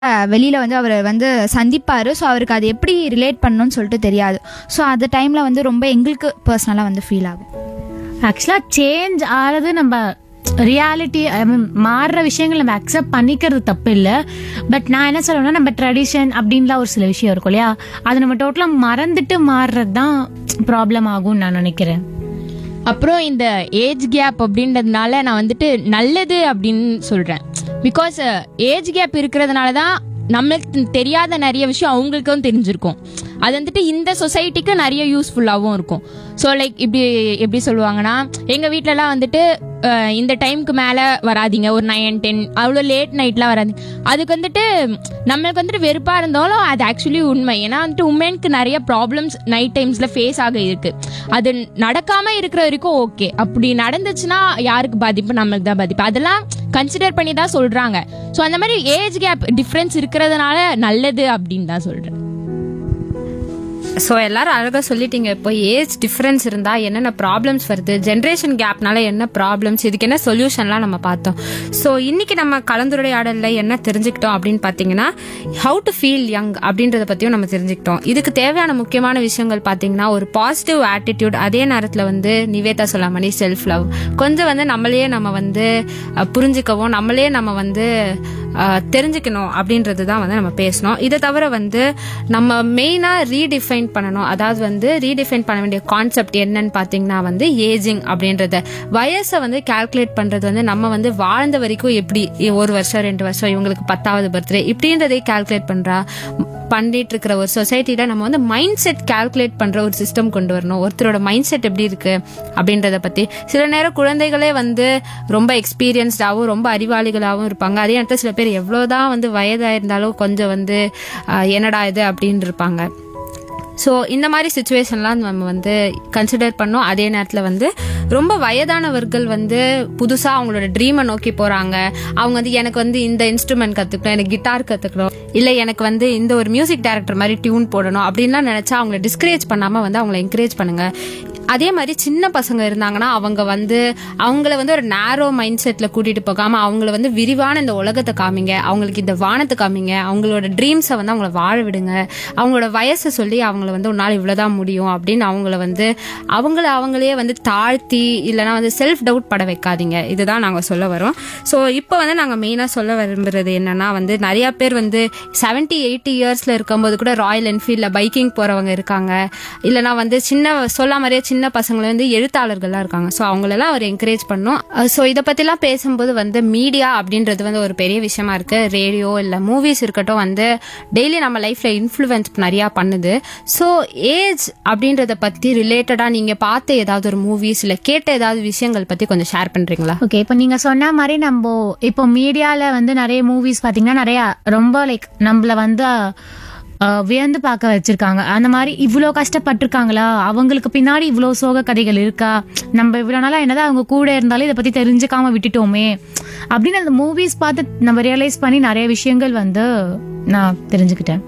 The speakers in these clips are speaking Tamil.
வெளியில் வந்து அவர் வந்து சந்திப்பார் ஸோ அவருக்கு அது எப்படி ரிலேட் பண்ணணும்னு சொல்லிட்டு தெரியாது ஸோ அந்த டைமில் வந்து ரொம்ப எங்களுக்கு பர்சனலாக வந்து ஃபீல் ஆகும் ஆக்சுவலாக சேஞ்ச் ஆகிறது நம்ம ரியாலிட்டி ஐ மீன் மாறுற விஷயங்கள் நம்ம அக்செப்ட் பண்ணிக்கிறது தப்பு இல்லை பட் நான் என்ன சொல்லுவேன்னா நம்ம ட்ரெடிஷன் அப்படின்லாம் ஒரு சில விஷயம் இருக்கும் இல்லையா அது நம்ம டோட்டலாக மறந்துட்டு மாறுறது தான் ப்ராப்ளம் ஆகும்னு நான் நினைக்கிறேன் அப்புறம் இந்த ஏஜ் கேப் அப்படின்றதுனால நான் வந்துட்டு நல்லது அப்படின்னு சொல்கிறேன் பிகாஸ் ஏஜ் கேப் இருக்கிறதுனால தான் நம்மளுக்கு தெரியாத நிறைய விஷயம் அவங்களுக்கும் தெரிஞ்சிருக்கும் அது வந்துட்டு இந்த சொசைட்டிக்கு நிறைய யூஸ்ஃபுல்லாகவும் இருக்கும் ஸோ லைக் இப்படி எப்படி சொல்லுவாங்கன்னா எங்கள் வீட்டிலலாம் வந்துட்டு அஹ், இந்த டைம்க்கு மேலே வராதீங்க ஒரு நைன் டென் அவ்வளோ லேட் நைட்லாம் வராதீங்க அதுக்கு வந்துட்டு நம்மளுக்கு வந்துட்டு வெறுப்பாக இருந்தாலும் அது ஆக்சுவலி உண்மை ஏன்னா வந்துட்டு உமனுக்கு நிறைய ப்ராப்ளம்ஸ் நைட் டைம்ஸில் ஃபேஸ் ஆக இருக்கு அது நடக்காமல் இருக்கிற வரைக்கும் ஓகே அப்படி நடந்துச்சுன்னா யாருக்கு பாதிப்பு நம்மளுக்கு தான் பாதிப்பு அதெல்லாம் கன்சிடர் பண்ணி தான் சொல்கிறாங்க ஸோ அந்த மாதிரி ஏஜ் கேப் டிஃப்ரென்ஸ் இருக்கிறதுனால நல்லது அப்படின்னு தான் சொல்கிறேன் ஸோ எல்லாரும் அழகாக சொல்லிட்டீங்க இப்போ ஏஜ் டிஃப்ரென்ஸ் இருந்தால் என்னென்ன ப்ராப்ளம்ஸ் வருது ஜென்ரேஷன் கேப்னால என்ன ப்ராப்ளம்ஸ் இதுக்கு என்ன சொல்யூஷன்லாம் நம்ம பார்த்தோம் ஸோ இன்னைக்கு நம்ம கலந்துரையாடலில் என்ன தெரிஞ்சுக்கிட்டோம் அப்படின்னு பார்த்தீங்கன்னா ஹவு டு ஃபீல் யங் அப்படின்றத பற்றியும் நம்ம தெரிஞ்சுக்கிட்டோம் இதுக்கு தேவையான முக்கியமான விஷயங்கள் பார்த்தீங்கன்னா ஒரு பாசிட்டிவ் ஆட்டிடியூட் அதே நேரத்தில் வந்து நிவேதா சொல்லாமணி செல்ஃப் லவ் கொஞ்சம் வந்து நம்மளையே நம்ம வந்து அஹ், புரிஞ்சுக்கவும் நம்மளே நம்ம வந்து அஹ், தெரிஞ்சுக்கணும் அப்படின்றது தான் வந்து நம்ம பேசணும் இதை தவிர வந்து நம்ம மெயினாக ரீடிஃபைன் பண்ணணும் அதாவது வந்து ரீடிஃபைன் பண்ண வேண்டிய கான்செப்ட் என்னன்னு பார்த்தீங்கன்னா வந்து ஏஜிங் அப்படின்றத வயசை வந்து கால்குலேட் பண்ணுறது வந்து நம்ம வந்து வாழ்ந்த வரைக்கும் எப்படி ஒரு வருஷம் ரெண்டு வருஷம் இவங்களுக்கு பத்தாவது பர்த்டே இப்படின்றதை கால்குலேட் பண்ணுறா பண்ணிட்டு இருக்கிற ஒரு சொசைட்டில நம்ம வந்து மைண்ட் செட் கால்குலேட் பண்ற ஒரு சிஸ்டம் கொண்டு வரணும் ஒருத்தரோட மைண்ட் செட் எப்படி இருக்கு அப்படின்றத பத்தி சில நேரம் குழந்தைகளே வந்து ரொம்ப எக்ஸ்பீரியன்ஸ்டாகவும் ரொம்ப அறிவாளிகளாகவும் இருப்பாங்க அதே நேரத்தில் சில பேர் எவ்வளோதான் வந்து வயதாயிருந்தாலும் கொஞ்சம் வந்து ஆஹ், என்னடா இது அப்படின்னு இருப்பாங்க ஸோ இந்த மாதிரி சுச்சுவேஷன்லாம் நம்ம வந்து கன்சிடர் பண்ணோம் அதே நேரத்தில் வந்து ரொம்ப வயதானவர்கள் வந்து புதுசாக அவங்களோட ட்ரீமை நோக்கி போகிறாங்க அவங்க வந்து எனக்கு வந்து இந்த இன்ஸ்ட்ருமெண்ட் கற்றுக்கணும் எனக்கு கிட்டார் கற்றுக்கணும் இல்லை எனக்கு வந்து இந்த ஒரு மியூசிக் டைரக்டர் மாதிரி டியூன் போடணும் அப்படின்லாம் நினச்சா அவங்கள டிஸ்கரேஜ் பண்ணாமல் வந்து அவங்கள என்கரேஜ் பண்ணுங்க அதே மாதிரி சின்ன பசங்க இருந்தாங்கன்னா அவங்க வந்து அவங்கள வந்து ஒரு நேரோ மைண்ட் செட்ல கூட்டிட்டு போகாம அவங்கள வந்து விரிவான இந்த உலகத்தை காமிங்க அவங்களுக்கு இந்த வானத்தை காமிங்க அவங்களோட ட்ரீம்ஸை வந்து அவங்கள வாழ விடுங்க அவங்களோட வயசை சொல்லி அவங்கள வந்து ஒரு நாள் இவ்வளவுதான் முடியும் அப்படின்னு அவங்கள வந்து அவங்கள அவங்களே வந்து தாழ்த்தி இல்லைன்னா வந்து செல்ஃப் டவுட் பட வைக்காதீங்க இதுதான் நாங்கள் சொல்ல வரோம் ஸோ இப்போ வந்து நாங்கள் மெயினாக சொல்ல விரும்புறது என்னன்னா வந்து நிறைய பேர் வந்து செவன்ட்டி எயிட்டி இயர்ஸ்ல இருக்கும்போது கூட ராயல் என்ஃபீல்டில் பைக்கிங் போறவங்க இருக்காங்க இல்லைனா வந்து சின்ன சொல்ல மாதிரியே சின்ன பசங்களை வந்து எழுத்தாளர்கள்லாம் இருக்காங்க ஸோ அவங்களெல்லாம் அவர் என்கரேஜ் பண்ணும் ஸோ இதை பற்றிலாம் பேசும்போது வந்து மீடியா அப்படின்றது வந்து ஒரு பெரிய விஷயமா இருக்கு ரேடியோ இல்லை மூவிஸ் இருக்கட்டும் வந்து டெய்லி நம்ம லைஃப்ல இன்ஃப்ளூயன்ஸ் நிறையா பண்ணுது ஸோ ஏஜ் அப்படின்றத பற்றி ரிலேட்டடாக நீங்கள் பார்த்த ஏதாவது ஒரு மூவிஸ் இல்லை கேட்ட ஏதாவது விஷயங்கள் பற்றி கொஞ்சம் ஷேர் பண்ணுறீங்களா ஓகே இப்போ நீங்க சொன்ன மாதிரி நம்ம இப்போ மீடியால வந்து நிறைய மூவிஸ் பாத்தீங்கன்னா நிறைய ரொம்ப லைக் நம்மள வந்து அஹ், வியந்து பார்க்க வச்சிருக்காங்க அந்த மாதிரி இவ்வளோ கஷ்டப்பட்டிருக்காங்களா அவங்களுக்கு பின்னாடி இவ்வளோ சோக கதைகள் இருக்கா நம்ம இவ்வளோ நாளா என்னதான் அவங்க கூட இருந்தாலும் இதை பத்தி தெரிஞ்சுக்காம விட்டுட்டோமே அப்படின்னு அந்த மூவிஸ் பார்த்து நம்ம ரியலைஸ் பண்ணி நிறைய விஷயங்கள் வந்து நான் தெரிஞ்சுக்கிட்டேன்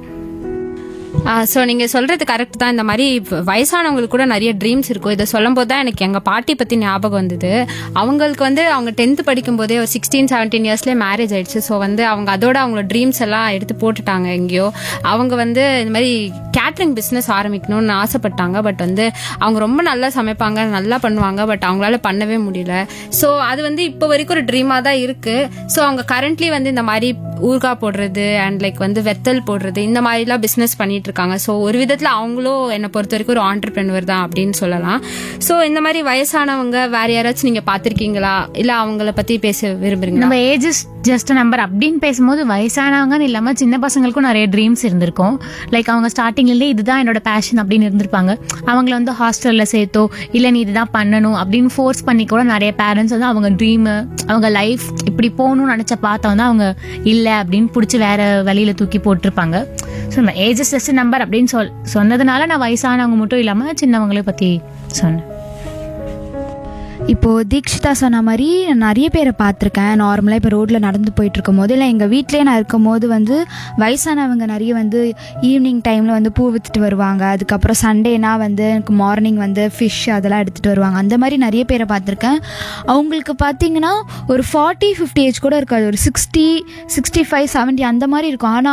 ஸோ நீங்கள் சொல்கிறது கரெக்ட் தான் இந்த மாதிரி வ- வயசானவங்களுக்கு கூட நிறைய ட்ரீம்ஸ் இருக்கும் இதை சொல்லும்போது தான் எனக்கு எங்கள் பாட்டி பற்றி ஞாபகம் வந்தது அவங்களுக்கு வந்து அவங்க டென்த்து படிக்கும்போதே ஒரு சிக்ஸ்டீன் செவன்டீன் இயர்ஸ்லேயே மேரேஜ் ஆயிடுச்சு ஸோ வந்து அவங்க அதோட அவங்களோட ட்ரீம்ஸ் எல்லாம் எடுத்து போட்டுட்டாங்க எங்கேயோ அவங்க வந்து இந்த மாதிரி கேட்ரிங் பிஸ்னஸ் ஆரம்பிக்கணும்னு ஆசைப்பட்டாங்க பட் வந்து அவங்க ரொம்ப நல்லா சமைப்பாங்க நல்லா பண்ணுவாங்க பட் அவங்களால பண்ணவே முடியல ஸோ அது வந்து இப்போ வரைக்கும் ஒரு ட்ரீமாக தான் இருக்கு ஸோ அவங்க கரண்ட்லி வந்து இந்த மாதிரி ஊறுகாய் போடுறது அண்ட் லைக் வந்து வெத்தல் போடுறது இந்த மாதிரிலாம் பிஸ்னஸ் பண்ணிட்டு இருக்காங்க ஸோ ஒரு விதத்தில் அவங்களும் என்னை பொறுத்த வரைக்கும் ஒரு ஆண்டர்பிரினர் தான் அப்படின்னு சொல்லலாம் ஸோ இந்த மாதிரி வயசானவங்க வேற யாராச்சும் நீங்கள் பார்த்துருக்கீங்களா இல்லை அவங்கள பற்றி பேச விரும்புறீங்களா நம்ம ஏஜஸ் ஜஸ்ட் நம்பர் அப்படின்னு பேசும்போது வயசானவங்கன்னு இல்லாம சின்ன பசங்களுக்கும் நிறைய ட்ரீம்ஸ் இருந்திருக்கும் லைக் அவங்க ஸ்டார்டிங்லேருந்தே இதுதான் என்னோட பேஷன் அப்படின்னு இருந்திருப்பாங்க அவங்கள வந்து ஹாஸ்டல்ல சேர்த்தோ இல்லை நீ இதுதான் பண்ணணும் அப்படின்னு ஃபோர்ஸ் பண்ணி கூட நிறைய பேரண்ட்ஸ் வந்து அவங்க ட்ரீம் அவங்க லைஃப் இப்படி போகணும்னு நினைச்ச பார்த்தா வந்து அவங்க இல்லை அப்படின்னு பிடிச்சி வேற வழியில தூக்கி போட்டிருப்பாங்க ஸோ நம்ம ஏஜஸ் ஜஸ்ட் நம்பர் அப்படின்னு சொல் சொன்னதுனால நான் வயசானவங்க மட்டும் இல்லாம சின்னவங்களே பத்தி சொன்னேன் இப்போது தீக்ஷிதா சொன்ன மாதிரி நான் நிறைய பேரை பார்த்துருக்கேன் நார்மலாக இப்போ ரோட்டில் நடந்து போயிட்டு இருக்கும் போது இல்லை எங்கள் வீட்டிலேயே நான் இருக்கும் போது வந்து வயசானவங்க நிறைய வந்து ஈவினிங் டைமில் வந்து பூ விற்றுட்டு வருவாங்க அதுக்கப்புறம் சண்டேனா வந்து எனக்கு மார்னிங் வந்து ஃபிஷ் அதெல்லாம் எடுத்துகிட்டு வருவாங்க அந்த மாதிரி நிறைய பேரை பார்த்துருக்கேன் அவங்களுக்கு பார்த்தீங்கன்னா ஒரு ஃபார்ட்டி ஃபிஃப்டி ஏஜ் கூட இருக்காது ஒரு சிக்ஸ்டி சிக்ஸ்டி ஃபைவ் செவன்ட்டி அந்த மாதிரி இருக்கும் ஆனால்